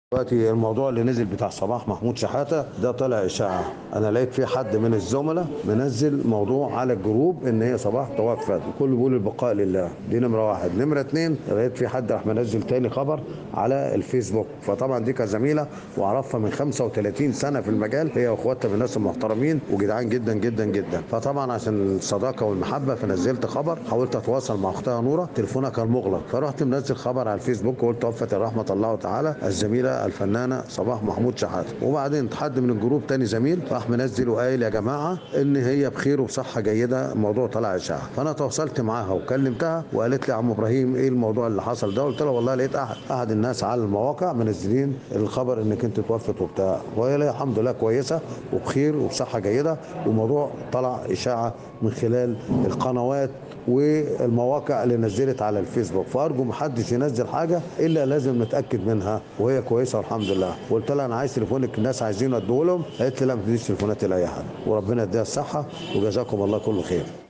دلوقتي الموضوع اللي نزل بتاع صباح محمود شحاته ده طلع اشاعه انا لقيت في حد من الزملاء منزل موضوع على الجروب ان هي صباح توفت وكله بيقول البقاء لله دي نمره واحد نمره اتنين لقيت في حد راح منزل تاني خبر على الفيسبوك فطبعا دي كزميله واعرفها من 35 سنه في المجال هي واخواتها من الناس المحترمين وجدعان جدا جدا جدا فطبعا عشان الصداقه والمحبه فنزلت خبر حاولت اتواصل مع اختها نوره تليفونها كان مغلق فرحت منزل خبر على الفيسبوك وقلت توفت رحمه الله تعالى الزميله الفنانه صباح محمود شحاته وبعدين حد من الجروب تاني زميل راح منزل وقايل يا جماعه ان هي بخير وبصحه جيده الموضوع طلع اشاعه فانا تواصلت معاها وكلمتها وقالت لي يا عم ابراهيم ايه الموضوع اللي حصل ده قلت لها والله لقيت احد احد الناس على المواقع منزلين الخبر انك انت توفت وبتاع وهي لا الحمد لله كويسه وبخير وبصحه جيده والموضوع طلع اشاعه من خلال القنوات والمواقع اللي نزلت على الفيسبوك فارجو محدش ينزل حاجه الا لازم نتاكد منها وهي كويسه والحمد لله قلت لها انا عايز تليفونك الناس عايزينه اديه لهم قالت لي لا ما تديش تليفونات لاي حد وربنا يديها الصحه وجزاكم الله كل خير